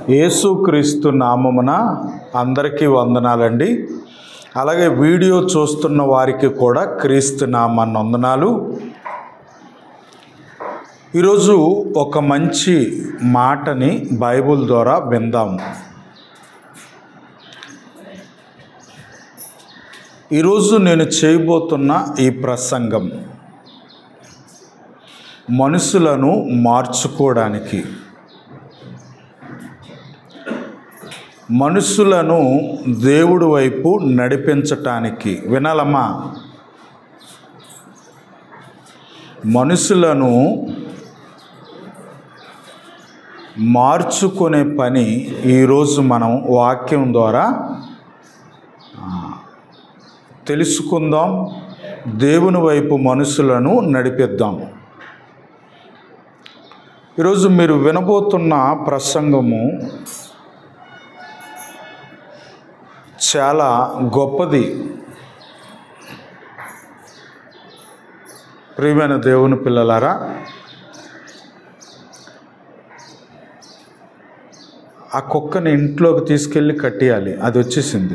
యేసుక్రీస్తు నామమున అందరికీ వందనాలండి అలాగే వీడియో చూస్తున్న వారికి కూడా క్రీస్తు నామాన్ని వందనాలు ఈరోజు ఒక మంచి మాటని బైబుల్ ద్వారా విందాము ఈరోజు నేను చేయబోతున్న ఈ ప్రసంగం మనుషులను మార్చుకోవడానికి మనుషులను దేవుడి వైపు నడిపించటానికి వినాలమ్మా మనుషులను మార్చుకునే పని ఈరోజు మనం వాక్యం ద్వారా ఆ, తెలుసుకుందాం దేవుని వైపు మనుషులను నడిపిద్దాం ఈరోజు మీరు వినబోతున్న ప్రసంగము చాలా గొప్పది ప్రియమైన దేవుని పిల్లలారా ఆ కుక్కని ఇంట్లోకి తీసుకెళ్ళి కట్టేయాలి అది వచ్చేసింది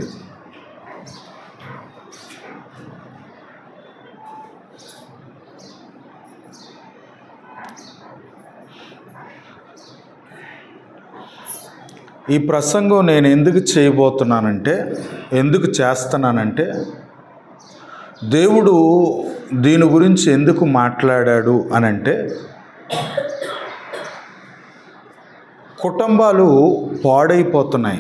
ఈ ప్రసంగం నేను ఎందుకు చేయబోతున్నానంటే ఎందుకు చేస్తున్నానంటే దేవుడు దీని గురించి ఎందుకు మాట్లాడాడు అని అంటే కుటుంబాలు పాడైపోతున్నాయి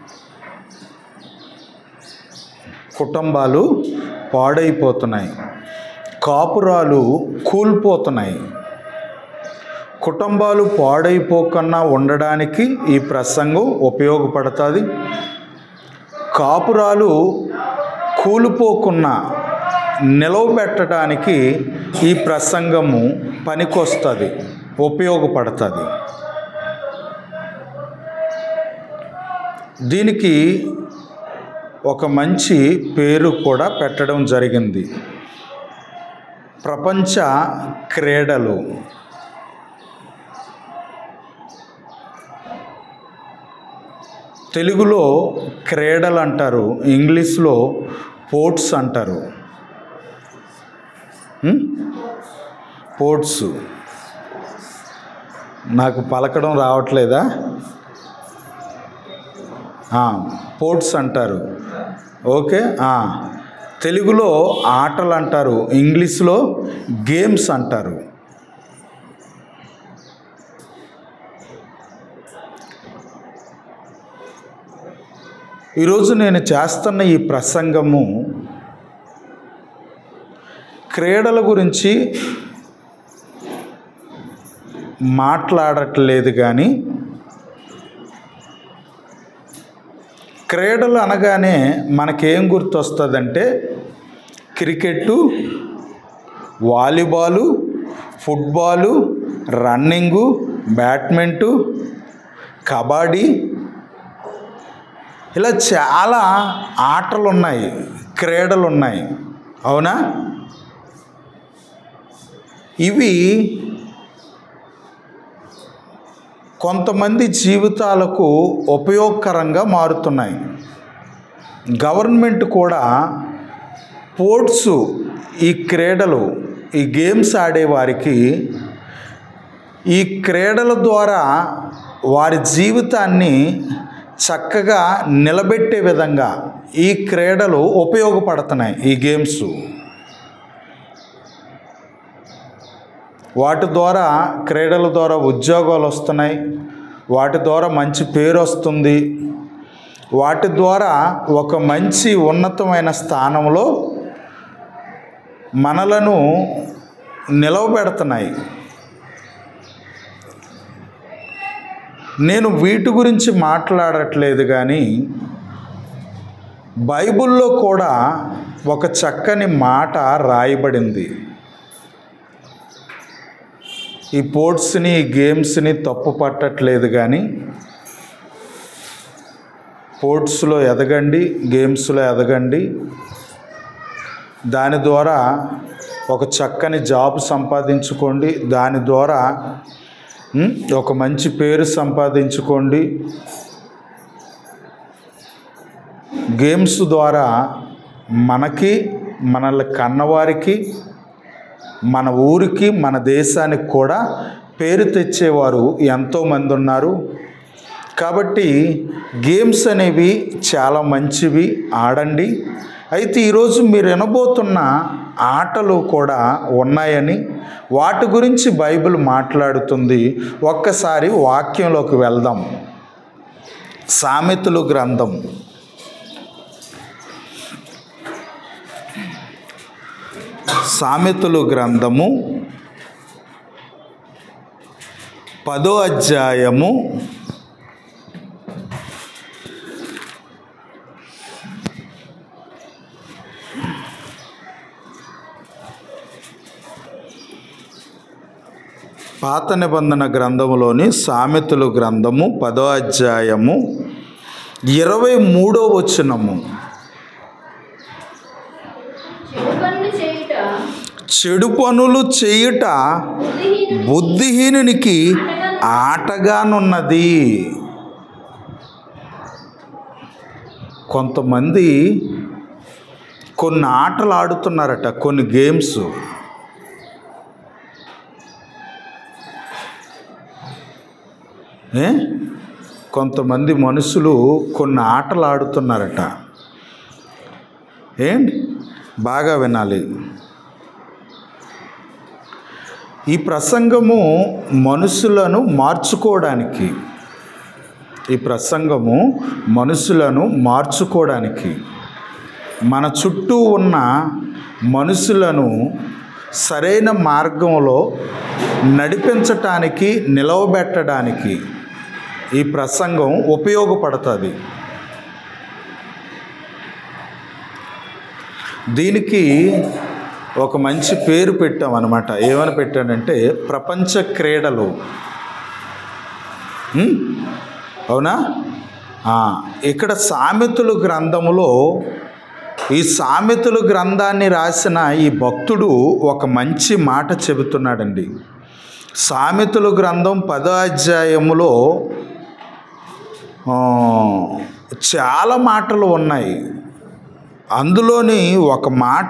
కుటుంబాలు పాడైపోతున్నాయి కాపురాలు కూలిపోతున్నాయి కుటుంబాలు పాడైపోకుండా ఉండడానికి ఈ ప్రసంగం ఉపయోగపడుతుంది కాపురాలు కూలిపోకుండా నిలవబెట్టడానికి ఈ ప్రసంగము పనికొస్తుంది ఉపయోగపడుతుంది దీనికి ఒక మంచి పేరు కూడా పెట్టడం జరిగింది ప్రపంచ క్రీడలు తెలుగులో క్రీడలు అంటారు ఇంగ్లీష్లో స్పోర్ట్స్ అంటారు ఉం? స్పోర్ట్స్ నాకు పలకడం రావట్లేదా ఆ, స్పోర్ట్స్ అంటారు ఓకే ఆ, తెలుగులో ఆటలు అంటారు ఇంగ్లీష్లో గేమ్స్ అంటారు ఈరోజు నేను చేస్తున్న ఈ ప్రసంగము క్రీడల గురించి మాట్లాడట్లేదు కానీ క్రీడలు అనగానే మనకేం గుర్తొస్తుందంటే cricket volleyball football running badminton kabaddi ఇలా చాలా ఆటలు ఉన్నాయి క్రీడలు ఉన్నాయి అవునా ఇవి కొంతమంది జీవితాలకు ఉపయోగకరంగా మారుతున్నాయి గవర్నమెంట్ కూడా స్పోర్ట్స్ ఈ క్రీడలు ఈ గేమ్స్ ఆడేవారికి ఈ క్రీడల ద్వారా వారి జీవితాన్ని చక్కగా నిలబెట్టే విధంగా ఈ క్రీడలు ఉపయోగపడుతున్నాయి ఈ గేమ్స్ వాటి ద్వారా క్రీడల ద్వారా ఉద్యోగాలు వస్తున్నాయి వాటి ద్వారా మంచి పేరు వస్తుంది వాటి ద్వారా ఒక మంచి ఉన్నతమైన స్థానంలో మనలను నిలవబెడుతున్నాయి నేను వీటి గురించి మాట్లాడట్లేదు కానీ బైబిల్లో కూడా ఒక చక్కని మాట రాయబడింది ఈ స్పోర్ట్స్ని ఈ గేమ్స్ని తప్పు పట్టట్లేదు కానీ స్పోర్ట్స్లో ఎదగండి గేమ్స్లో ఎదగండి దాని ద్వారా ఒక చక్కని జాబ్ సంపాదించుకోండి దాని ద్వారా ఉం? ఒక మంచి పేరు సంపాదించుకోండి గేమ్స్ ద్వారా మనకి మనల్ని కన్నవారికి మన ఊరికి మన దేశానికి కూడా పేరు తెచ్చేవారు ఎంతోమంది ఉన్నారు కాబట్టి గేమ్స్ అనేవి చాలా మంచివి ఆడండి అయితే ఈరోజు మీరు వినబోతున్న ఆటలు కూడా ఉన్నాయని వాటి గురించి బైబిల్ మాట్లాడుతుంది ఒక్కసారి వాక్యంలోకి వెళ్దాం సామెతలు గ్రంథం సామెతలు గ్రంథము పదో అధ్యాయము పాత నిబంధన గ్రంథములోని సామెతలు గ్రంథము పదో అధ్యాయము ఇరవై మూడో వచనము చెడు పనులు చేయుట చెడు పనులు చేయుట బుద్ధిహీనుని బుద్ధిహీనునికి ఆటగానున్నది కొంతమంది కొన్ని ఆటలు ఆడుతున్నారట కొన్ని గేమ్స్ ఏ కొంతమంది మనుషులు కొన్ని ఆటలు ఆడుతున్నారట ఏంటి బాగా వినాలి ఈ ప్రసంగము మనుషులను మార్చుకోవడానికి ఈ ప్రసంగము మనుషులను మార్చుకోవడానికి మన చుట్టూ ఉన్న మనుషులను సరైన మార్గంలో నడిపించటానికి నిలవబెట్టడానికి ఈ ప్రసంగం ఉపయోగపడుతుంది దీనికి ఒక మంచి పేరు పెట్టామన్నమాట ఏమని పెట్టానంటే ప్రపంచ క్రీడలు ఉమ్, అవునా ఆ, ఇక్కడ సామెతలు గ్రంథములో ఈ సామెతలు గ్రంథాన్ని రాసిన ఈ భక్తుడు ఒక మంచి మాట చెబుతున్నాడండి సామెతలు గ్రంథం పదో అధ్యాయములో ఆ, చాలా మాటలు ఉన్నాయి అందులోని ఒక మాట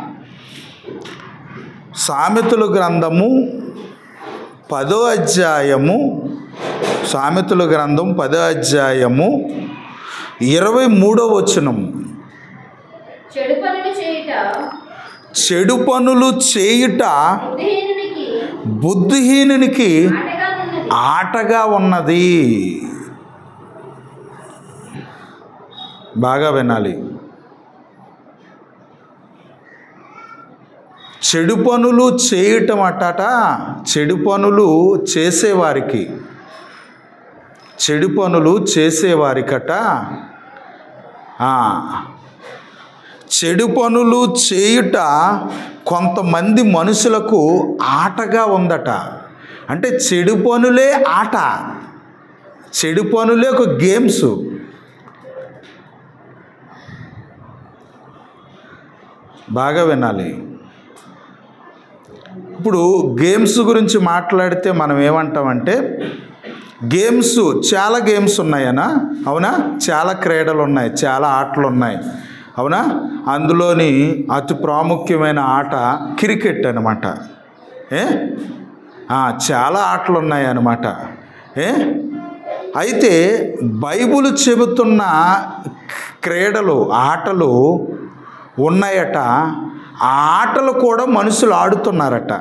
సామెతలు గ్రంథము పదో అధ్యాయము సామెతలు గ్రంథం పదో అధ్యాయము ఇరవై మూడో వచనం చెడు పనులు చేయుట చెడు పనులు చేయుట బుద్ధిహీనునికి బుద్ధిహీనునికి ఆటగానున్నది ఆటగా ఉన్నది బాగా వినాలి చెడు పనులు చేయటం అట్టట చెడు పనులు చేసేవారికి చెడు పనులు చేసేవారికట ఆ, చెడు పనులు చేయుట కొంతమంది మనుషులకు ఆటగా ఉందట అంటే చెడు పనులే ఆట చెడు పనులే ఒక గేమ్స్ బాగా వినాలి ఇప్పుడు గేమ్స్ గురించి మాట్లాడితే మనం ఏమంటామంటే గేమ్స్ చాలా గేమ్స్ ఉన్నాయనా అవునా చాలా క్రీడలు ఉన్నాయి చాలా ఆటలు ఉన్నాయి అవునా అందులోని అతి ప్రాముఖ్యమైన ఆట క్రికెట్ అనమాట ఏ ఆ, చాలా ఆటలు ఉన్నాయి అన్నమాట ఏ అయితే బైబుల్ చెబుతున్న క్రీడలు ఆటలు ఉన్నాయట ఆ ఆటలు కూడా మనుషులు ఆడుతున్నారట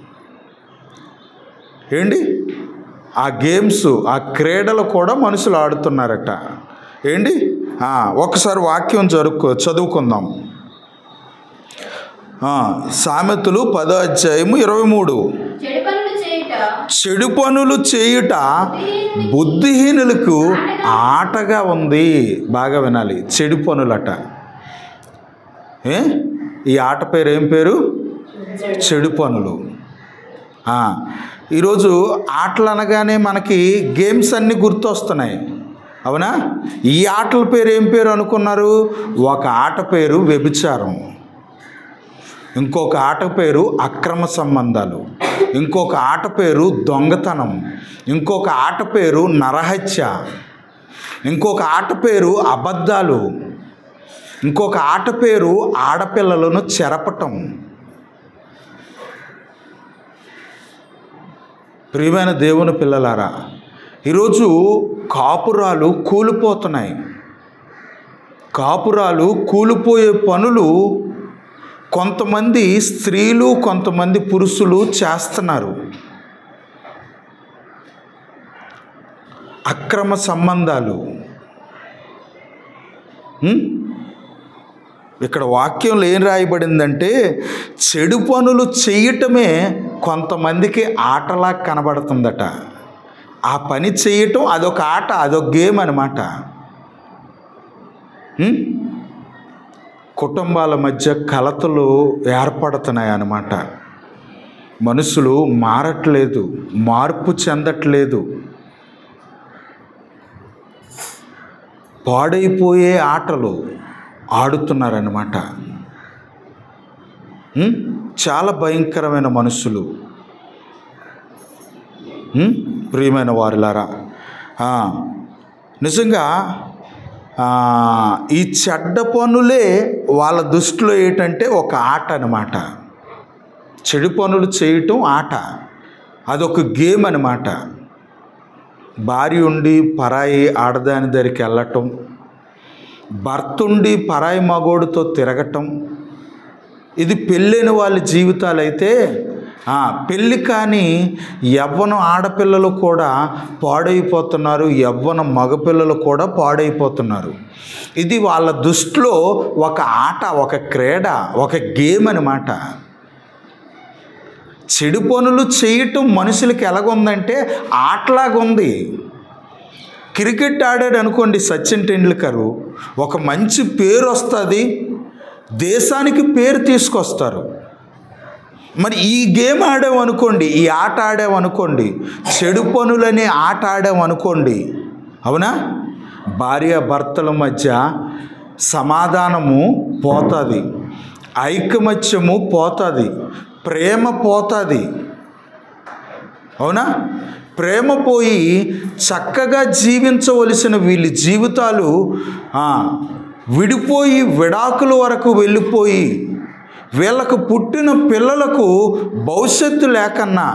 ఏంటి ఆ గేమ్స్ ఆ క్రీడలు కూడా మనుషులు ఆడుతున్నారట ఏంటి ఆ, ఒకసారి వాక్యం జరుపు చదువుకుందాం ఆ, సామెతలు పదో అధ్యాయము ఇరవై మూడు చెడు పనులు చేయుట చెడు పనులు చేయుట బుద్ధిహీనునికి బుద్ధిహీనులకు ఆటగా ఉంది బాగా వినాలి చెడు పనులట ఏ ఈ ఆట పేరు ఏం పేరు చెడు పనులు ఆ, ఈరోజు ఆటలు అనగానే మనకి గేమ్స్ అన్నీ గుర్తొస్తున్నాయి అవునా ఈ ఆటల పేరు ఏం పేరు అనుకున్నారు ఒక ఆట పేరు వ్యభిచారం ఇంకొక ఆట పేరు అక్రమ సంబంధాలు ఇంకొక ఆట పేరు దొంగతనం ఇంకొక ఆట పేరు నరహత్య ఇంకొక ఆట పేరు అబద్ధాలు ఇంకొక ఆట పేరు ఆడపిల్లలను చెరపటం ప్రియమైన దేవుని పిల్లలారా ఈరోజు కాపురాలు కూలిపోతున్నాయి కాపురాలు కూలిపోయే పనులు కొంతమంది స్త్రీలు కొంతమంది పురుషులు చేస్తున్నారు అక్రమ సంబంధాలు ఉం? ఇక్కడ వాక్యంలో ఏం రాయబడిందంటే చెడు పనులు చేయటమే కొంతమందికి ఆటలా కనబడుతుందట ఆ పని చేయటం అదొక ఆట అదొక గేమ్ అనమాట ఉం? కుటుంబాల మధ్య కలతలు ఏర్పడుతున్నాయి అన్నమాట మనుషులు మారట్లేదు మార్పు చెందట్లేదు పాడైపోయే ఆటలు ఆడుతున్నారన్నమాట ఉం? చాలా భయంకరమైన మనుషులు ఉం? ప్రియమైన వారులారా ఆ, నిజంగా ఆ, ఈ చెడ్డ పనులే వాళ్ళ దృష్టిలో ఏంటంటే ఒక ఆట అనమాట చెడు పనులు చేయటం ఆట అదొక గేమ్ అనమాట భార్య ఉండి పరాయి ఆడదాని దగ్గరికి వెళ్ళటం భర్త ఉండి పరాయి మగోడితో తిరగటం ఇది పెళ్ళైన వాళ్ళ జీవితాలు అయితే ఆ, పెళ్ళి కానీ యవ్వన ఆడపిల్లలు కూడా పాడైపోతున్నారు యవ్వన మగపిల్లలు కూడా పాడైపోతున్నారు ఇది వాళ్ళ దృష్టిలో ఒక ఆట ఒక క్రీడ ఒక గేమ్ అనమాట చెడు పనులు చేయటం మనుషులకి ఎలాగుందంటే ఆటలాగా ఉంది క్రికెట్ ఆడాడు అనుకోండి సచిన్ టెండూల్కర్ ఒక మంచి పేరు వస్తుంది దేశానికి పేరు తీసుకొస్తారు మరి ఈ గేమ్ ఆడామనుకోండి ఈ ఆట ఆడామనుకోండి చెడు పనులనే ఆట ఆడామనుకోండి అవునా భార్య భర్తల మధ్య సమాధానము పోతుంది ఐకమత్యము పోతుంది ప్రేమ పోతుంది అవునా ప్రేమ పోయి చక్కగా జీవించవలసిన వీళ్ళ జీవితాలు ఆ, విడిపోయి విడాకుల వరకు వెళ్ళిపోయి వీళ్ళకు పుట్టిన పిల్లలకు భవిష్యత్తు లేకన్నా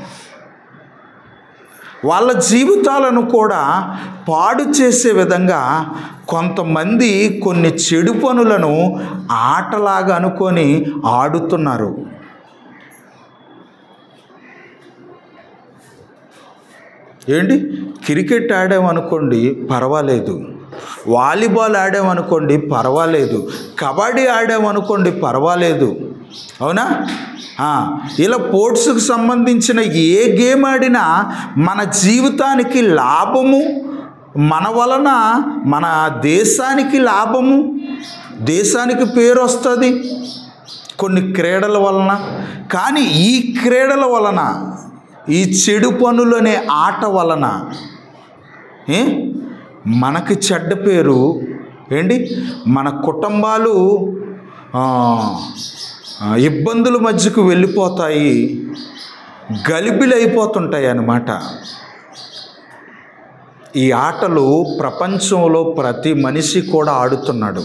వాళ్ళ జీవితాలను కూడా పాడు చేసే విధంగా కొంతమంది కొన్ని చెడు పనులను ఆటలాగా అనుకొని ఆడుతున్నారు ఏంటి క్రికెట్ ఆడామనుకోండి పర్వాలేదు వాలీబాల్ ఆడామనుకోండి పర్వాలేదు కబడ్డీ ఆడామనుకోండి పర్వాలేదు అవునా ఆ, ఇలా స్పోర్ట్స్కి సంబంధించిన ఏ గేమ్ ఆడినా మన జీవితానికి లాభము మన వలన మన దేశానికి లాభము దేశానికి పేరు వస్తుంది కొన్ని క్రీడల వలన కానీ ఈ క్రీడల వలన ఈ చెడు పనులనే ఆట వలన ఏ మనకి చెడ్డ పేరు ఏంటి మన కుటుంబాలు ఆ, ఆ, ఇబ్బందుల మధ్యకు వెళ్ళిపోతాయి గలిబిలైపోతుంటాయి అన్నమాట ఈ ఆటలు ప్రపంచంలో ప్రతి మనిషి కూడా ఆడుతున్నాడు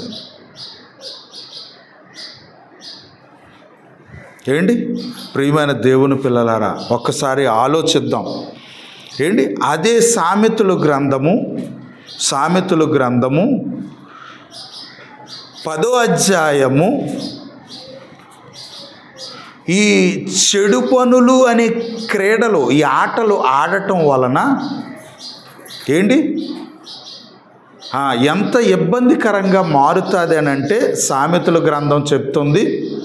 ఏంటి ప్రియమైన దేవుని పిల్లలారా ఒక్కసారి ఆలోచిద్దాం ఏంటి అదే సామెతలు గ్రంథము సామెతలు గ్రంథము పదో అధ్యాయము ఈ చెడు పనులు అనే క్రీడలు ఈ ఆటలు ఆడటం వలన ఏంటి ఆ, ఎంత ఇబ్బందికరంగా మారుతుంది అని అంటే సామెతల గ్రంథం చెప్తుంది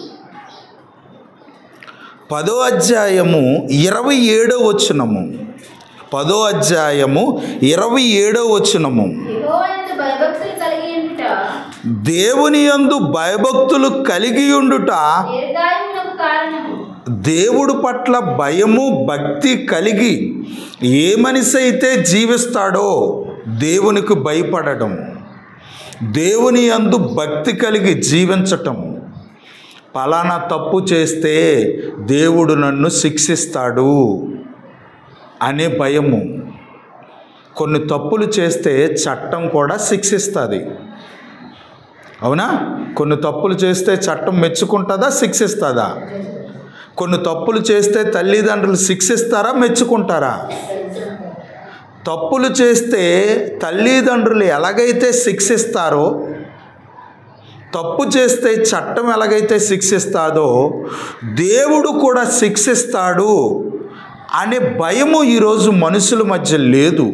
పదో అధ్యాయము ఇరవై ఏడో వచనము పదో అధ్యాయము ఇరవై ఏడో వచనము యెహోవాయందు భయభక్తులు కలిగి ఉండుట దేవుని యందు భయభక్తులు కలిగి ఉండుట దీర్ఘాయువునకు కారణము దేవుడు పట్ల భయము భక్తి కలిగి ఏ మనిషి అయితే జీవిస్తాడో దేవునికి భయపడడం దేవుని యందు భక్తి కలిగి జీవించటం పలానా తప్పు చేస్తే దేవుడు నన్ను శిక్షిస్తాడు అనే భయము కొన్ని తప్పులు చేస్తే చట్టం కూడా శిక్షిస్తుంది అవునా కొన్ని తప్పులు చేస్తే చట్టం మెచ్చుకుంటుందా శిక్షిస్తుందా కొన్ని తప్పులు చేస్తే తల్లిదండ్రులు శిక్షిస్తారా మెచ్చుకుంటారా తప్పులు చేస్తే తల్లిదండ్రులు ఎలాగైతే శిక్షిస్తారో తప్పు చేస్తే చట్టం ఎలాగైతే శిక్షిస్తాదో దేవుడు కూడా శిక్షిస్తాడు అనే భయము ఈరోజు మనుషుల మధ్య లేదు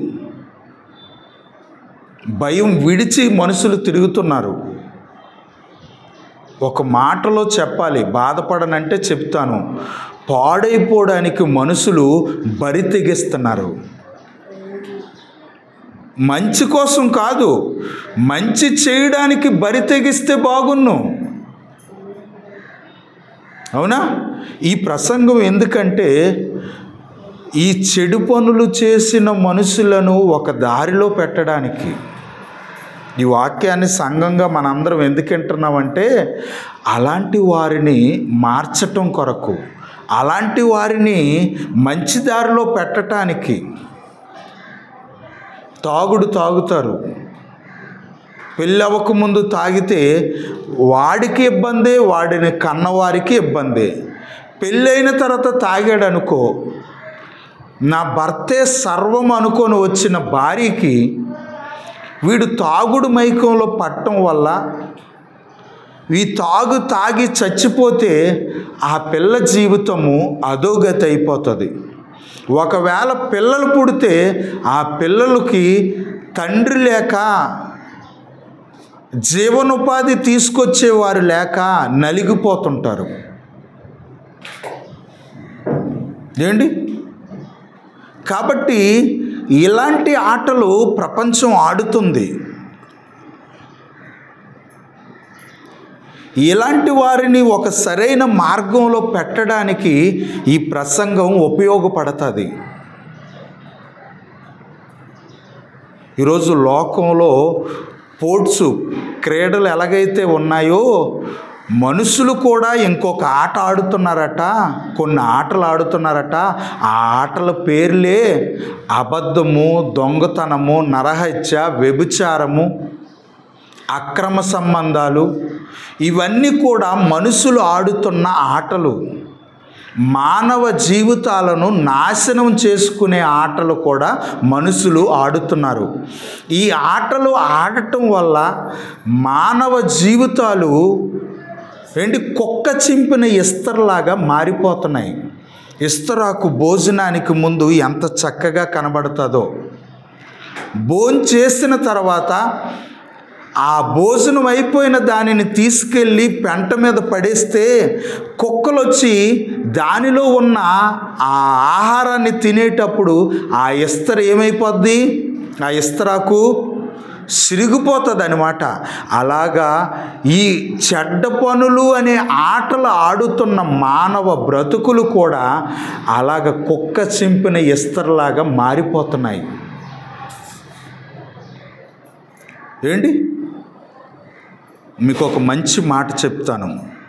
భయం విడిచి మనుషులు తిరుగుతున్నారు ఒక మాటలో చెప్పాలి బాధపడనంటే చెప్తాను పాడైపోవడానికి మనుషులు బరి తెగిస్తున్నారు మంచి కోసం కాదు మంచి చేయడానికి బరి తెగిస్తే బాగున్ను అవునా ఈ ప్రసంగం ఎందుకంటే ఈ చెడు పనులు చేసిన మనుషులను ఒక దారిలో పెట్టడానికి ఈ వాక్యాన్ని సంఘంగా మనందరం ఎందుకు వింటున్నామంటే అలాంటి వారిని మార్చటం కొరకు అలాంటి వారిని మంచి దారిలో పెట్టడానికి తాగుడు తాగుతారు పెళ్ళి అవ్వకముందు తాగితే వాడికి ఇబ్బందే వాడిని కన్నవారికి ఇబ్బందే పెళ్ళైన తర్వాత తాగాడు అనుకో నా భర్తే సర్వం అనుకొని వచ్చిన భార్యకి వీడు తాగుడు మైకంలో పట్టడం వల్ల ఈ తాగు తాగి చచ్చిపోతే ఆ పిల్ల జీవితము అధోగతి అయిపోతుంది ఒకవేళ పిల్లలు పుడితే ఆ పిల్లలకి తండ్రి లేక జీవనోపాధి తీసుకొచ్చేవారు లేక నలిగిపోతుంటారు ఏంటి కాబట్టి ఇలాంటి ఆటలు ప్రపంచం ఆడుతుంది ఇలాంటి వారిని ఒక సరైన మార్గంలో పెట్టడానికి ఈ ప్రసంగం ఉపయోగపడుతుంది ఈరోజు లోకంలో స్పోర్ట్స్ క్రీడలు ఎలాగైతే ఉన్నాయో మనుషులు కూడా ఇంకొక ఆట ఆడుతున్నారట కొన్ని ఆటలు ఆడుతున్నారట ఆ ఆటల పేర్లే అబద్ధము దొంగతనము నరహత్య వ్యభిచారము అక్రమ సంబంధాలు ఇవన్నీ కూడా మనుషులు ఆడుతున్న ఆటలు మానవ జీవితాలను నాశనం చేసుకునే ఆటలు కూడా మనుషులు ఆడుతున్నారు ఈ ఆటలు ఆడటం వల్ల మానవ జీవితాలు ఏంటి కుక్క చింపిన ఇస్తర్లాగా మారిపోతున్నాయి ఇస్తరాకు భోజనానికి ముందు ఎంత చక్కగా కనబడుతుందో భోజనం చేసిన తర్వాత ఆ భోజనం అయిపోయిన దానిని తీసుకెళ్ళి పెంట మీద పడేస్తే కుక్కలు వచ్చి దానిలో ఉన్న ఆ ఆహారాన్ని తినేటప్పుడు ఆ ఇస్తర ఏమైపోద్ది ఆ ఇస్తరాకు సిరిగిపోతుంది అనమాట అలాగా ఈ చెడ్డ పనులు అనే ఆటలు ఆడుతున్న మానవ బ్రతుకులు కూడా అలాగ కుక్క చింపిన ఇస్తరలాగా మారిపోతున్నాయి ఏంటి మీకు ఒక మంచి మాట చెప్తాను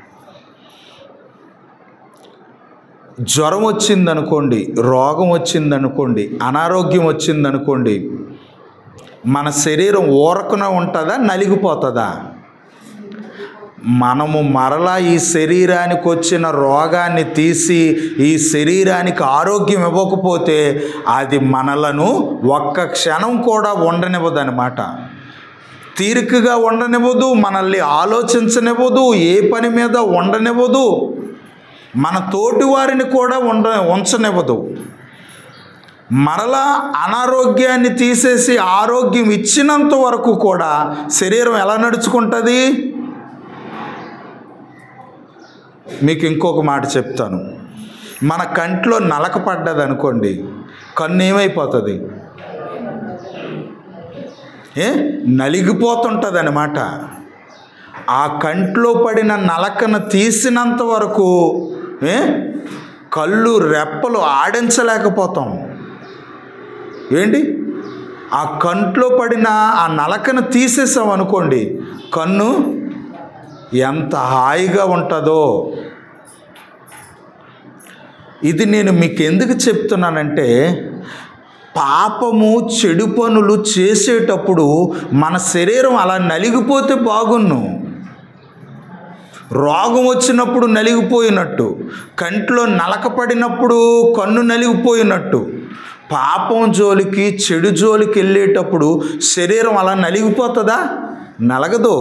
జ్వరం వచ్చిందనుకోండి రోగం వచ్చిందనుకోండి అనారోగ్యం వచ్చిందనుకోండి మన శరీరం ఊరకున ఉంటుందా నలిగిపోతుందా మనము మరలా ఈ శరీరానికి వచ్చిన రోగాన్ని తీసి ఈ శరీరానికి ఆరోగ్యం ఇవ్వకపోతే అది మనలను ఒక్క క్షణం కూడా ఉండనివ్వదనమాట తీరికగా ఉండనివ్వదు మనల్ని ఆలోచించనివ్వదు ఏ పని మీద ఉండనివ్వదు మన తోటి వారిని కూడా ఉండ ఉంచనివ్వదు మరలా అనారోగ్యాన్ని తీసేసి ఆరోగ్యం ఇచ్చినంత వరకు కూడా శరీరం ఎలా నడుచుకుంటుంది మీకు ఇంకొక మాట చెప్తాను మన కంట్లో నలక పడ్డది అనుకోండి కన్ను ఏమైపోతుంది ఏ నలిగిపోతుంటుంది అనమాట ఆ కంట్లో పడిన నలకను తీసినంత వరకు ఏ కళ్ళు రెప్పలు ఆడించలేకపోతాం ఏంటి ఆ కంట్లో పడిన ఆ నలకను తీసేసాం అనుకోండి కన్ను ఎంత హాయిగా ఉంటుందో ఇది నేను మీకు ఎందుకు చెప్తున్నానంటే పాపము చెడు పనులు చేసేటప్పుడు మన శరీరం అలా నలిగిపోతే బాగున్ను రోగం వచ్చినప్పుడు నలిగిపోయినట్టు కంట్లో నలక పడినప్పుడు కన్ను నలిగిపోయినట్టు పాపం జోలికి చెడు జోలికి వెళ్ళేటప్పుడు శరీరం అలా నలిగిపోతుందా నలగదు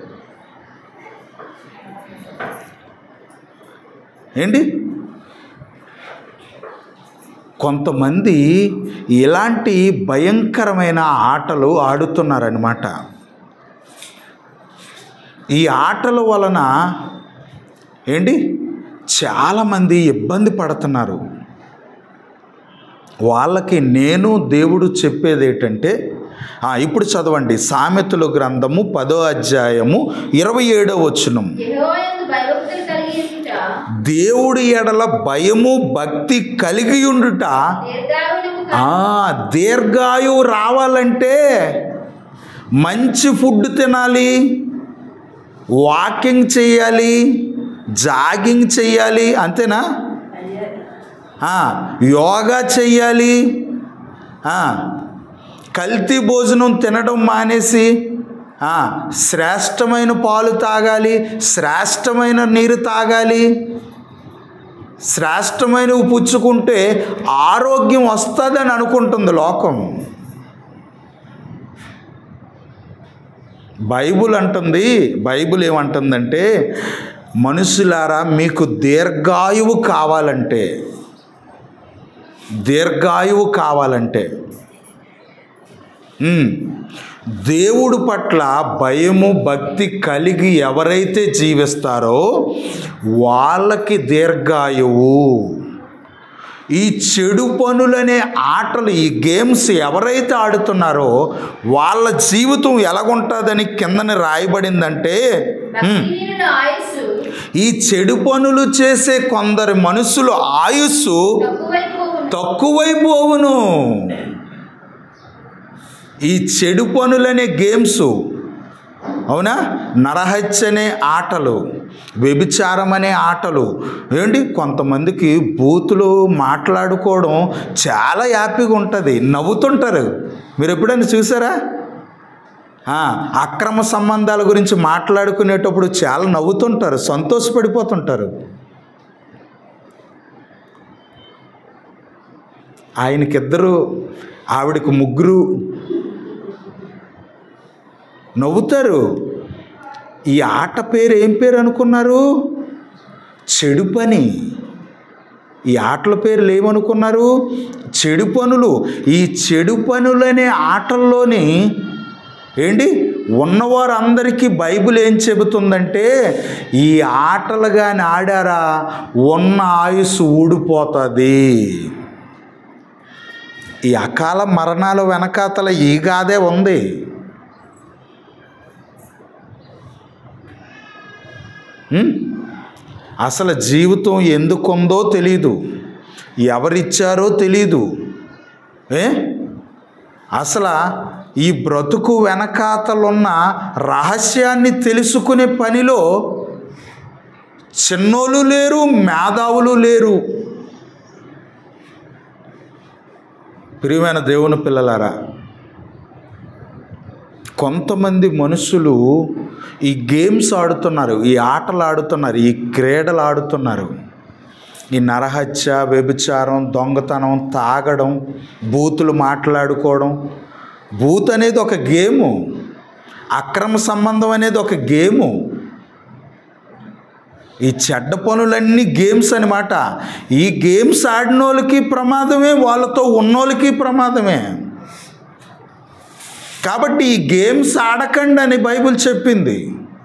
ఏంటి కొంతమంది ఇలాంటి భయంకరమైన ఆటలు ఆడుతున్నారనమాట ఈ ఆటల వలన ఏంటి చాలామంది ఇబ్బంది పడుతున్నారు వాళ్ళకి నేను దేవుడు చెప్పేది ఏంటంటే ఆ, ఇప్పుడు చదవండి సామెతల గ్రంథము పదో అధ్యాయము ఇరవై ఏడో వచనం యెహోవాయందు భయభక్తులు కలిగి ఉండుట దేవుడి ఎడల భయము భక్తి కలిగి ఉండుట దీర్ఘాయువునకు ఆ, దీర్ఘాయువు రావాలంటే మంచి ఫుడ్ తినాలి వాకింగ్ చేయాలి జాగింగ్ చేయాలి అంతేనా ఆ, యోగా చెయ్యాలి ఆ, కల్తీ భోజనం తినడం మానేసి ఆ, శ్రేష్టమైన పాలు తాగాలి శ్రేష్టమైన నీరు తాగాలి శ్రేష్టమైనవి పుచ్చుకుంటే ఆరోగ్యం వస్తుందని అనుకుంటుంది లోకం బైబుల్ అంటుంది బైబుల్ ఏమంటుందంటే మనుషులారా మీకు దీర్ఘాయువు కావాలంటే దీర్ఘాయువు కావాలంటే ఉమ్, దేవుడు పట్ల భయము భక్తి కలిగి ఎవరైతే జీవిస్తారో వాళ్ళకి దీర్ఘాయువు ఈ చెడు పనులనే ఆటలు ఈ గేమ్స్ ఎవరైతే ఆడుతున్నారో వాళ్ళ జీవితం ఎలాగుంటుందని కిందని రాయబడిందంటే ఉమ్, భక్తిహీనుల ఆయుస్సు ఈ చెడు పనులు చేసే కొందరు మనుషులు ఆయుస్సు తక్కువైపోవును తక్కువైపోవును ఈ చెడు పనులనే గేమ్స్ అవునా నరహత్య అనే ఆటలు వ్యభిచారం అనే ఆటలు ఏంటి కొంతమందికి బూతులు మాట్లాడుకోవడం చాలా హ్యాపీగా ఉంటుంది నవ్వుతుంటారు మీరు ఎప్పుడైనా చూసారా ఆ, అక్రమ సంబంధాల గురించి మాట్లాడుకునేటప్పుడు చాలా నవ్వుతుంటారు సంతోషపడిపోతుంటారు ఆయనకిద్దరు ఆవిడకు ముగ్గురు నవ్వుతారు ఈ ఆట పేరు ఏం పేరు అనుకున్నారు చెడు పని ఈ ఆటల పేర్లు ఏమనుకున్నారు చెడు పనులు ఈ చెడు పనులనే ఆటల్లోని ఏంటి ఉన్నవారందరికీ బైబిల్ ఏం చెబుతుందంటే ఈ ఆటలు కానీ ఆడారా ఉన్న ఆయుస్సు ఊడిపోతుంది ఈ అకాల మరణాల వెనకాతల ఈ గాదే ఉంది ఉం? అసలు జీవితం ఎందుకుందో తెలీదు ఎవరిచ్చారో తెలీదు ఏ అసలు ఈ బ్రతుకు వెనకాతలున్న రహస్యాన్ని తెలుసుకునే పనిలో చిన్నోళ్ళు లేరు మేధావులు లేరు ప్రియమైన దేవుని పిల్లలారా కొంతమంది మనుషులు ఈ గేమ్స్ ఆడుతున్నారు ఈ ఆటలు ఆడుతున్నారు ఈ క్రీడలు ఆడుతున్నారు ఈ నరహత్య వ్యభిచారం దొంగతనం తాగడం బూతులు మాట్లాడుకోవడం బూత్ అనేది ఒక గేము అక్రమ సంబంధం అనేది ఒక గేము ఈ చెడ్డ పనులన్నీ గేమ్స్ అనమాట ఈ గేమ్స్ ఆడిన వాళ్ళకి ప్రమాదమే వాళ్ళతో ఉన్నోళ్ళకి ప్రమాదమే కాబట్టి ఈ గేమ్స్ ఆడకండి అని బైబిల్ చెప్పింది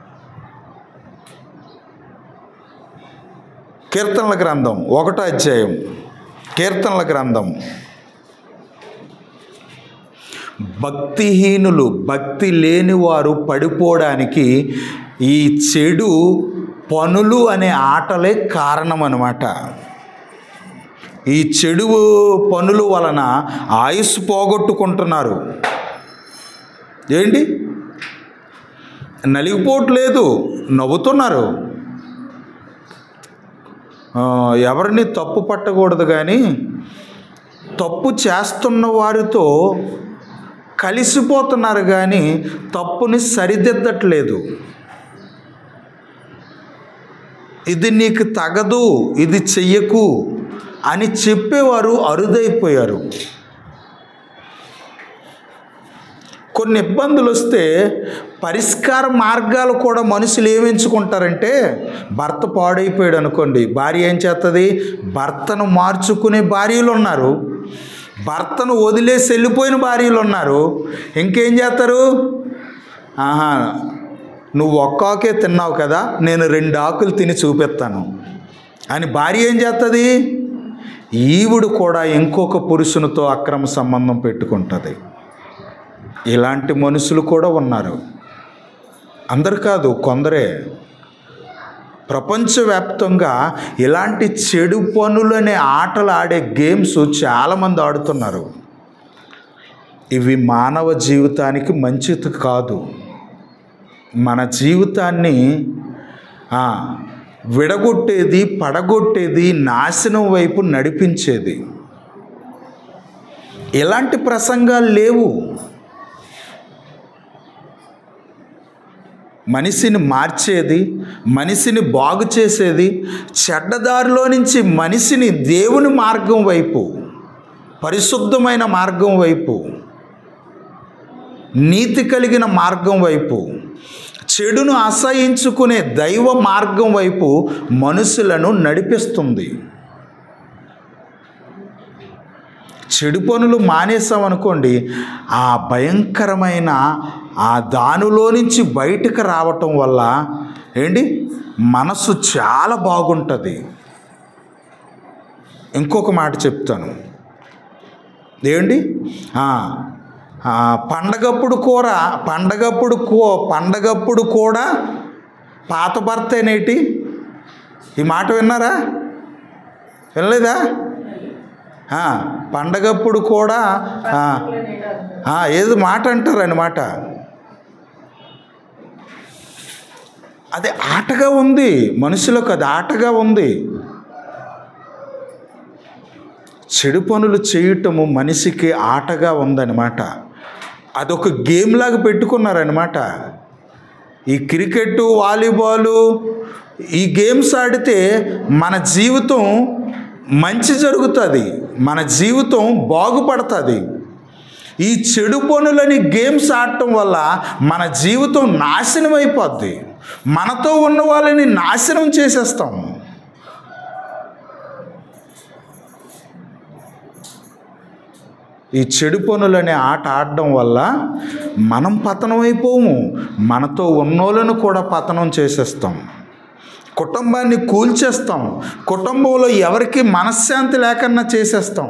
కీర్తనల గ్రంథం ఒకటో అధ్యాయం కీర్తనల గ్రంథం భక్తిహీనులు భక్తి లేని వారు పడిపోవడానికి ఈ చెడు పనులు అనే ఆటలే కారణం అన్నమాట ఈ చెడు పనుల వలన ఆయుస్సు పోగొట్టుకుంటున్నారు ఏంటి నలిగిపోవట్లేదు నవ్వుతున్నారు ఆ, ఎవరిని తప్పు పట్టకూడదు కానీ తప్పు చేస్తున్న వారితో కలిసిపోతున్నారు కానీ తప్పుని సరిదిద్దట్లేదు ఇది నీకు తగదు ఇది చెయ్యకు అని చెప్పేవారు అరుదైపోయారు కొన్ని ఇబ్బందులు వస్తే పరిష్కార మార్గాలు కూడా మనుషులు ఏమి ఎంచుకుంటారంటే భర్త పాడైపోయాడు అనుకోండి భార్య ఏం చేస్తుంది భర్తను మార్చుకునే భార్యలు ఉన్నారు భర్తను వదిలేసి వెళ్ళిపోయిన భార్యలు ఉన్నారు ఇంకేం చేస్తారు ఆహా నువ్వు ఒక్క ఆకే తిన్నావు కదా నేను రెండు ఆకులు తిని చూపిస్తాను అని భార్య ఏం చేస్తుంది ఈవిడు కూడా ఇంకొక పురుషునితో అక్రమ సంబంధం పెట్టుకుంటుంది ఇలాంటి మనుషులు కూడా ఉన్నారు అందరు కాదు కొందరే ప్రపంచవ్యాప్తంగా ఇలాంటి చెడు పనులనే ఆటలు ఆడే గేమ్స్ చాలామంది ఆడుతున్నారు ఇవి మానవ జీవితానికి మంచిది కాదు మన జీవితాన్ని ఆ, విడగొట్టేది పడగొట్టేది నాశనం వైపు నడిపించేది ఇలాంటి ప్రసంగాలు లేవు మనిషిని మార్చేది మనిషిని బాగు చేసేది చెడ్డదారిలో నుంచి మనిషిని దేవుని మార్గం వైపు పరిశుద్ధమైన మార్గం వైపు నీతి కలిగిన మార్గం వైపు చెడును అసహించుకునే దైవ మార్గం వైపు మనుషులను నడిపిస్తుంది చెడు పనులు మానేసామనుకోండి ఆ భయంకరమైన ఆ దానిలో నుంచి బయటకు రావటం వల్ల ఏంటి మనసు చాలా బాగుంటుంది ఇంకొక మాట చెప్తాను ఏంటి ఆ, ఆ, పండగప్పుడు కూర పండగప్పుడు కూ పండగప్పుడు కూడా పాత భర్తేనేటి ఈ మాట విన్నారా వినలేదా ఆ, పండగప్పుడు కూడా ఆ, ఆ, ఏదో మాట అంటారు అన్నమాట అది ఆటగా ఉంది మనుషులకు అది ఆటగా ఉంది చెడు పనులు చేయటము మనిషికి ఆటగా ఉందన్నమాట అదొక గేమ్ లాగా పెట్టుకున్నారనమాట ఈ క్రికెట్ వాలీబాలు ఈ గేమ్స్ ఆడితే మన జీవితం మంచి జరుగుతుంది మన జీవితం బాగుపడుతుంది ఈ చెడు పనులని గేమ్స్ ఆడటం వల్ల మన జీవితం నాశనం అయిపోద్ది మనతో ఉన్న వాళ్ళని నాశనం చేసేస్తాం ఈ చెడు పనులనే ఆట ఆడడం వల్ల మనం పతనం అయిపోము మనతో ఉన్నోళ్ళను కూడా పతనం చేసేస్తాం కుటుంబాన్ని కూల్చేస్తాం కుటుంబంలో ఎవరికి మనశ్శాంతి లేకన్నా చేసేస్తాం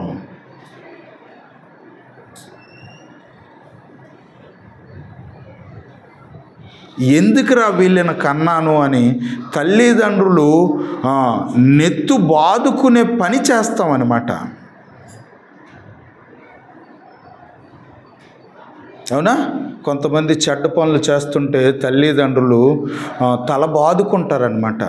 ఎందుకురా వీళ్ళని కన్నాను అని తల్లిదండ్రులు ఆ, నెత్తు బాదుకునే పని చేస్తామన్నమాట అవునా కొంతమంది చెడ్డ పనులు చేస్తుంటే తల్లిదండ్రులు ఆ, తల బాదుకుంటారనమాట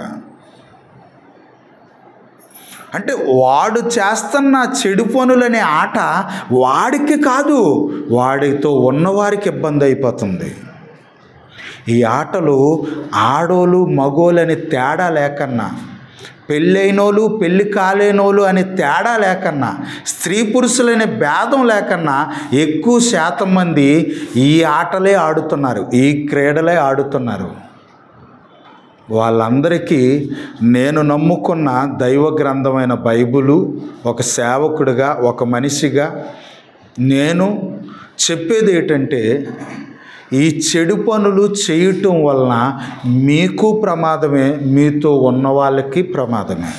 అంటే వాడు చేస్తున్న చెడు పనులనే ఆట వాడికి కాదు వాడితో ఉన్నవారికి ఇబ్బంది అయిపోతుంది ఈ ఆటలు ఆడోలు మగోలని తేడా లేకన్నా పెళ్ళైనోళ్ళు పెళ్ళి కాలేనోళ్ళు అని తేడా లేకన్నా స్త్రీ పురుషులనే భేదం లేకన్నా ఎక్కువ శాతం మంది ఈ ఆటలే ఆడుతున్నారు ఈ క్రీడలే ఆడుతున్నారు వాళ్ళందరికీ నేను నమ్ముకున్న దైవ గ్రంథమైన బైబిలు ఒక సేవకుడిగా ఒక మనిషిగా నేను చెప్పేది ఏంటంటే ఈ చెడు పనులు చేయటం వలన మీకు ప్రమాదమే మీతో ఉన్న వాళ్ళకి ప్రమాదమే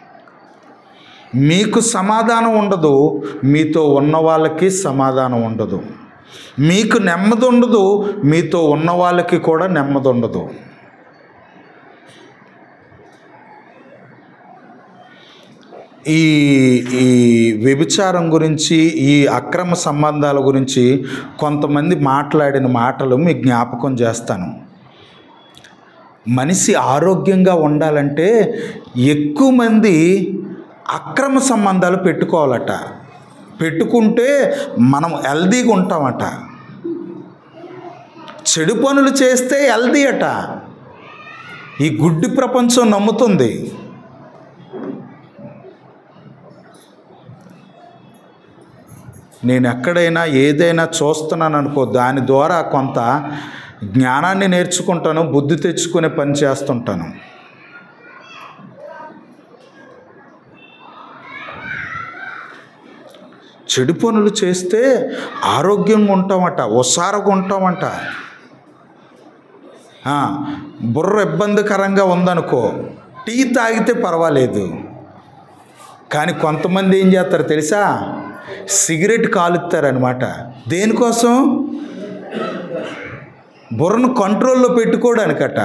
మీకు సమాధానం ఉండదు మీతో ఉన్న వాళ్ళకి సమాధానం ఉండదు మీకు నెమ్మది ఉండదు మీతో ఉన్న వాళ్ళకి కూడా నెమ్మది ఉండదు ఈ ఈ వ్యభిచారం గురించి ఈ అక్రమ సంబంధాల గురించి కొంతమంది మాట్లాడిన మాటలు మీకు జ్ఞాపకం చేస్తాను మనిషి ఆరోగ్యంగా ఉండాలంటే ఎక్కువ మంది అక్రమ సంబంధాలు పెట్టుకోవాలట పెట్టుకుంటే మనం హెల్దీగా ఉంటామట చెడు పనులు చేస్తే హెల్దీ అట ఈ గుడ్డి ప్రపంచం నమ్ముతుంది నేను ఎక్కడైనా ఏదైనా చూస్తున్నాను అనుకో దాని ద్వారా కొంత జ్ఞానాన్ని నేర్చుకుంటాను బుద్ధి తెచ్చుకునే పని చేస్తుంటాను చెడు పనులు చేస్తే ఆరోగ్యంగా ఉంటామట ఉసారుగా ఉంటామంట ఆ, బుర్ర ఇబ్బందికరంగా ఉందనుకో టీ తాగితే పర్వాలేదు కానీ కొంతమంది ఏం చేస్తారు తెలుసా సిగరెట్ కాలుస్తారనమాట దేనికోసం బుర్రను కంట్రోల్లో పెట్టుకోవడానికట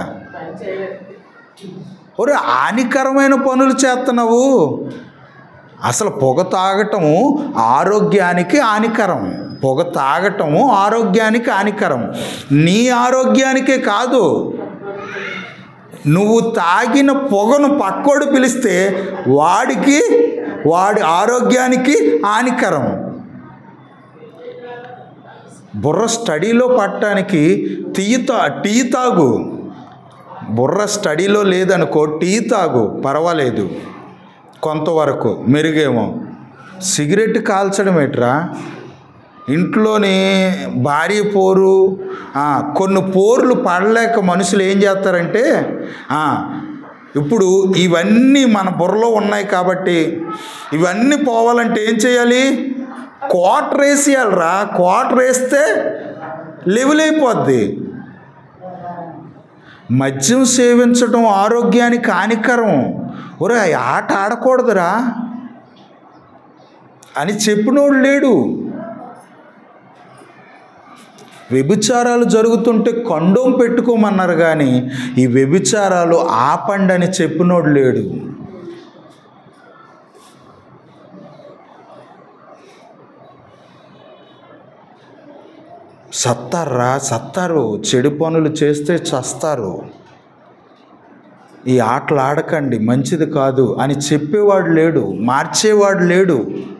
ఒరే హానికరమైన పనులు చేస్తున్నావు అసలు పొగ తాగటము ఆరోగ్యానికి హానికరం పొగ తాగటము ఆరోగ్యానికి హానికరం నీ ఆరోగ్యానికే కాదు నువ్వు తాగిన పొగను పక్కోడు పిలిస్తే వాడికి వాడి ఆరోగ్యానికి హానికరం బుర్ర స్టడీలో పట్టడానికి టీ తా టీ తాగు బుర్ర స్టడీలో లేదనుకో టీ తాగు పర్వాలేదు కొంతవరకు మెరుగేమో సిగరెట్ కాల్చడం ఏట్రా ఇంట్లోని భార్య పోరు ఆ, కొన్ని పోర్లు పడలేక మనుషులు ఏం చేస్తారంటే ఆ, ఇప్పుడు ఇవన్నీ మన బుర్రలో ఉన్నాయి కాబట్టి ఇవన్నీ పోవాలంటే ఏం చేయాలి క్వార్టర్ వేసేయాలరా క్వార్టర్ వేస్తే లెవెల్ అయిపోద్ది మద్యం సేవించడం ఆరోగ్యానికి హానికరం ఒరే ఆ ఆట ఆడకూడదురా అని చెప్పినోడు లేడు వ్యభిచారాలు జరుగుతుంటే కండోం పెట్టుకోమన్నారు కానీ ఈ వ్యభిచారాలు ఆపండి అని చెప్పినోడు లేడు సత్తారా సత్తారు చెడు పనులు చేస్తే చస్తారు ఈ ఆటలు ఆడకండి మంచిది కాదు అని చెప్పేవాడు లేడు మార్చేవాడు లేడు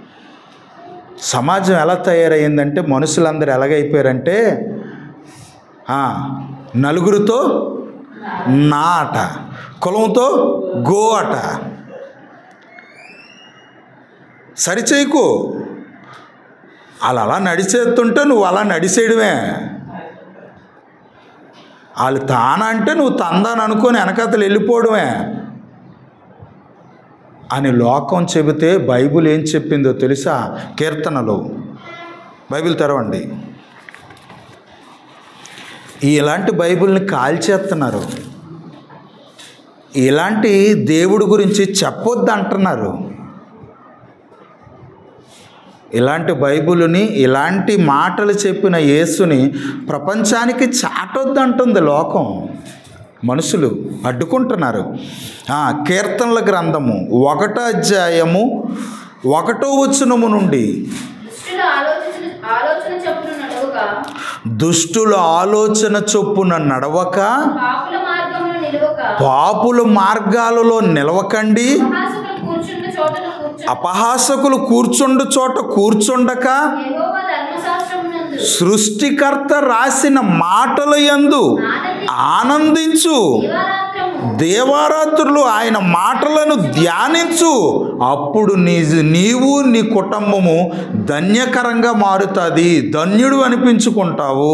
సమాజం ఎలా తయారైందంటే మనుషులందరూ ఎలాగైపోయారంటే ఆ, నలుగురితో నా ఆట కులంతో గో అట సరిచేయకు వాళ్ళు అలా నడిచేస్తుంటే నువ్వు అలా నడిచేయడమే వాళ్ళు తాన అంటే నువ్వు తందాని అనుకొని వెనకతలు వెళ్ళిపోవడమే అని లోకం చెబితే బైబిల్ ఏం చెప్పిందో తెలుసా కీర్తనలో బైబిల్ తెరవండి ఇలాంటి బైబిల్ని కాల్చేస్తున్నారు ఇలాంటి దేవుడి గురించి చెప్పొద్దు అంటున్నారు ఇలాంటి బైబిల్ని ఇలాంటి మాటలు చెప్పిన యేసుని ప్రపంచానికి చాటొద్దంటుంది లోకం మనుషులు అడ్డుకుంటున్నారు ఆ, కీర్తనల గ్రంథము ఒకటో అధ్యాయము ఒకటో వచనము నుండి దుష్టుల ఆలోచన ఆలోచన చెప్పును నడువుగా దుష్టుల ఆలోచన చొప్పున నడవక పాపుల మార్గమును నిలువక పాపుల మార్గాలలో నిలవకండి మహాసుకులు కూర్చున్న చోటను కూర్చు అపహాసకులు కూర్చుండు చోట కూర్చుండక యెహోవా ధర్మశాస్త్రమునందు సృష్టికర్త రాసిన మాటల యందు ఆనందించు దివారాత్రము దేవారాత్రులు ఆయన మాటలను ధ్యానించు అప్పుడు నీ నీవు నీ కుటుంబము ధన్యకరంగా మారుతుంది ధన్యుడు అనిపించుకుంటావు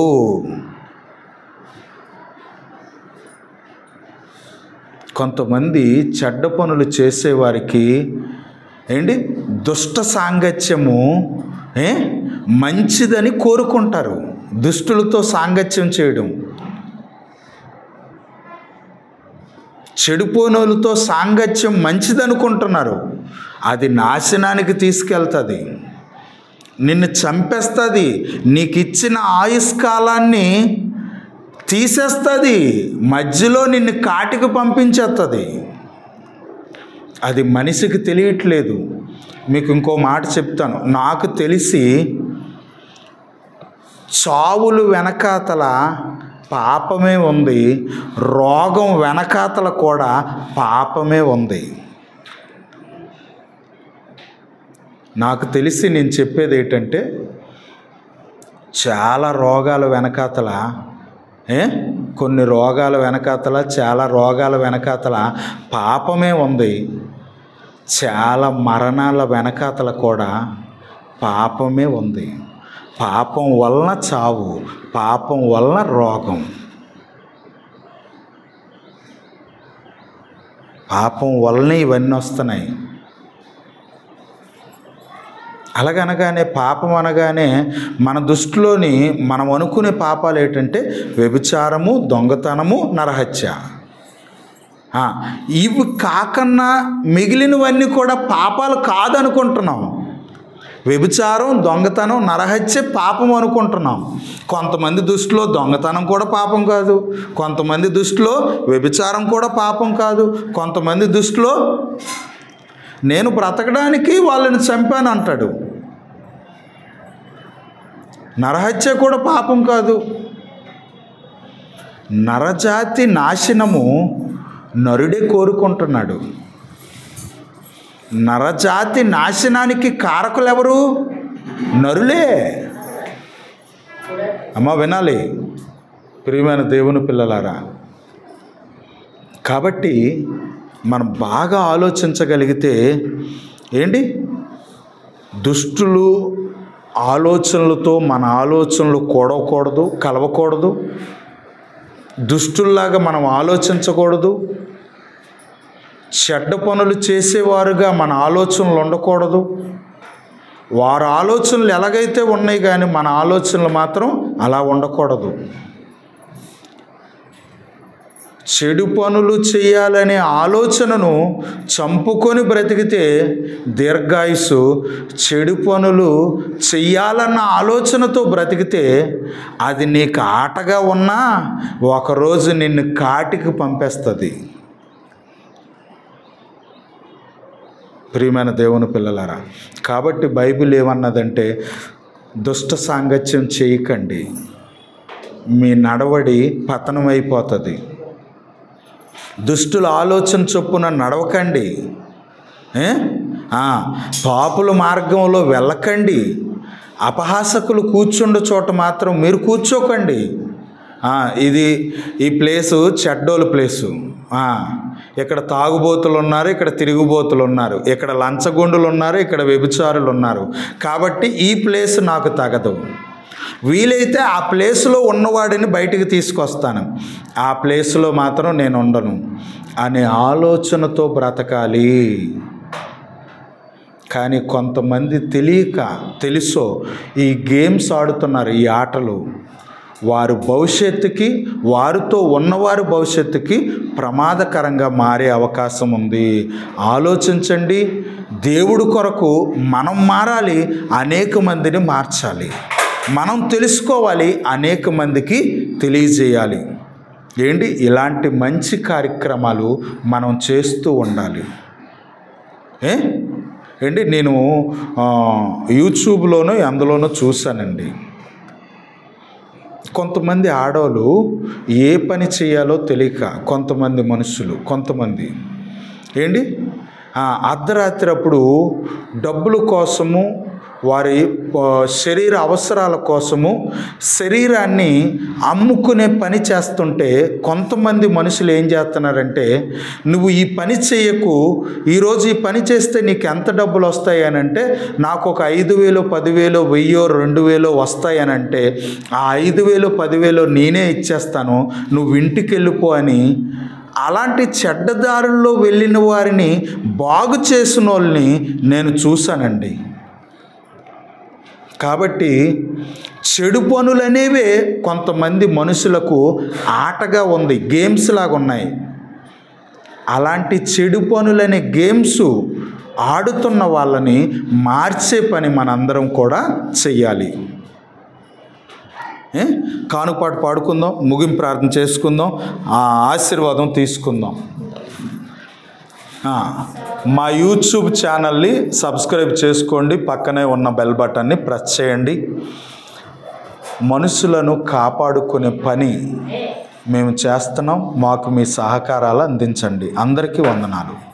కొంతమంది చెడ్డ పనులు చేసేవారికి ఏంటి దుష్ట సాంగత్యము ఏ మంచిదని కోరుకుంటారు దుష్టులతో సాంగత్యం చేయడం చెడిపోనోళ్ళతో సాంగత్యం మంచిదనుకుంటున్నారు అది నాశనానికి తీసుకెళ్తుంది నిన్ను చంపేస్తుంది నీకు ఇచ్చిన ఆయుష్కాలాన్ని తీసేస్తుంది మధ్యలో నిన్ను కాటికి పంపించేస్తుంది అది మనిషికి తెలియట్లేదు మీకు ఇంకో మాట చెప్తాను నాకు తెలిసి చావులు వెనకాతల పాపమే ఉంది రోగం వెనకాతల కూడా పాపమే ఉంది నాకు తెలిసి నేను చెప్పేది ఏంటంటే చాలా రోగాల వెనకాతల ఏ కొన్ని రోగాల వెనకాతల చాలా రోగాల వెనకాతల పాపమే ఉంది చాలా మరణాల వెనకాతల కూడా పాపమే ఉంది పాపం వలన చావు పాపం వలన రోగం పాపం వలనే ఇవన్నీ వస్తున్నాయి అలాగనగానే పాపం అనగానే మన దృష్టిలోని మనం అనుకునే పాపాలు ఏంటంటే వ్యభిచారము దొంగతనము నరహత్య ఆ, ఇవి కాకన్నా మిగిలినవన్నీ కూడా పాపాలు కాదనుకుంటున్నాం వ్యభిచారం దొంగతనం నరహత్య పాపం అనుకుంటున్నాం కొంతమంది దృష్టిలో దొంగతనం కూడా పాపం కాదు కొంతమంది దృష్టిలో వ్యభిచారం కూడా పాపం కాదు కొంతమంది దృష్టిలో నేను బ్రతకడానికి వాళ్ళని చంపాను అంటాడు నరహత్య కూడా పాపం కాదు నరజాతి నాశనము నరుడే కోరుకుంటున్నాడు నరజాతి నాశనానికి కారకులు ఎవరు నరులే అమ్మ వినాలి ప్రియమైన దేవుని పిల్లలారా కాబట్టి మనం బాగా ఆలోచించగలిగితే ఏంటి దుష్టులు ఆలోచనలతో మన ఆలోచనలు కూడకూడదు కలవకూడదు దుష్టుల్లాగా మనం ఆలోచించకూడదు చెడ్డ పనులు చేసేవారుగా మన ఆలోచనలు ఉండకూడదు వారి ఆలోచనలు ఎలాగైతే ఉన్నాయి కానీ మన ఆలోచనలు మాత్రం అలా ఉండకూడదు చెడు పనులు చేయాలనే ఆలోచనను చంపుకొని బ్రతికితే దీర్ఘాయుసు చెడు పనులు చెయ్యాలన్న ఆలోచనతో బ్రతికితే అది నీకు ఆటగా ఉన్నా ఒకరోజు నిన్ను కాటికి పంపేస్తుంది ప్రియమైన దేవుని పిల్లలారా కాబట్టి బైబిల్ ఏమన్నదంటే దుష్ట సాంగత్యం చేయకండి మీ నడవడి పతనమైపోతుంది దుష్టుల ఆలోచన చొప్పున నడవకండి ఏ? ఆ, పాపుల మార్గంలో వెళ్ళకండి అపహాసకులు కూర్చుండే చోట మాత్రం మీరు కూర్చోకండి ఆ, ఇది ఈ ప్లేసు చెడ్డోల ప్లేసు ఆ, ఇక్కడ తాగుబోతులు ఉన్నారు ఇక్కడ తిరుగుబోతులు ఉన్నారు ఇక్కడ లంచగొండులు ఉన్నారు ఇక్కడ వ్యభిచారులు ఉన్నారు కాబట్టి ఈ ప్లేస్ నాకు తగదు వీలైతే ఆ ప్లేస్లో ఉన్నవాడిని బయటికి తీసుకొస్తాను ఆ ప్లేస్లో మాత్రం నేను ఉండను అనే ఆలోచనతో బ్రతకాలి కానీ కొంతమంది తెలియక తెలుసో ఈ గేమ్స్ ఆడుతున్నారు ఈ ఆటలు వారు భవిష్యత్తుకి వారితో ఉన్నవారి భవిష్యత్తుకి ప్రమాదకరంగా మారే అవకాశం ఉంది ఆలోచించండి దేవుడు కొరకు మనం మారాలి అనేక మందిని మార్చాలి మనం తెలుసుకోవాలి అనేక మందికి తెలియజేయాలి ఏంటి ఇలాంటి మంచి కార్యక్రమాలు మనం చేస్తూ ఉండాలి ఏ ఏంటి నేను ఆ, యూట్యూబ్లోనూ అందులోనూ చూశానండి కొంతమంది ఆడవాళ్ళు ఏ పని చేయాలో తెలియక కొంతమంది మనుషులు కొంతమంది ఏంటి ఆ, అర్ధరాత్రి అప్పుడు డబ్బుల కోసము వారి ఆ, శరీర అవసరాల కోసము శరీరాన్ని అమ్ముకునే పని చేస్తుంటే కొంతమంది మనుషులు ఏం చేస్తున్నారంటే నువ్వు ఈ పని చేయకు ఈరోజు ఈ పని చేస్తే నీకు ఎంత డబ్బులు వస్తాయి అని అంటే నాకు ఒక ఐదు వేలు పదివేలు వెయ్యో రెండు వేలు వస్తాయి అని అంటే ఆ ఐదు వేలు పదివేలు నేనే ఇచ్చేస్తాను నువ్వు ఇంటికి వెళ్ళిపో అని అలాంటి చెడ్డదారుల్లో వెళ్ళిన వారిని బాగు చేసిన వాళ్ళని నేను చూశానండి కాబట్టి చెడు పనులు అనేవే కొంతమంది మనుషులకు ఆటగా ఉంది గేమ్స్ లాగా ఉన్నాయి అలాంటి చెడు పనులనే గేమ్స్ ఆడుతున్న వాళ్ళని మార్చే పని మనందరం కూడా చెయ్యాలి ఏ? కానుపాటు పాడుకుందాం ముగింపు ప్రార్థన చేసుకుందాం ఆ ఆశీర్వాదం తీసుకుందాం ఆ, మా యూట్యూబ్ ఛానల్ని సబ్స్క్రైబ్ చేసుకోండి పక్కనే ఉన్న బెల్ బటన్ని ప్రెస్ చేయండి మనుషులను కాపాడుకునే పని మేము చేస్తున్నాం మాకు మీ సహకారాలు అందించండి అందరికీ వందనాలు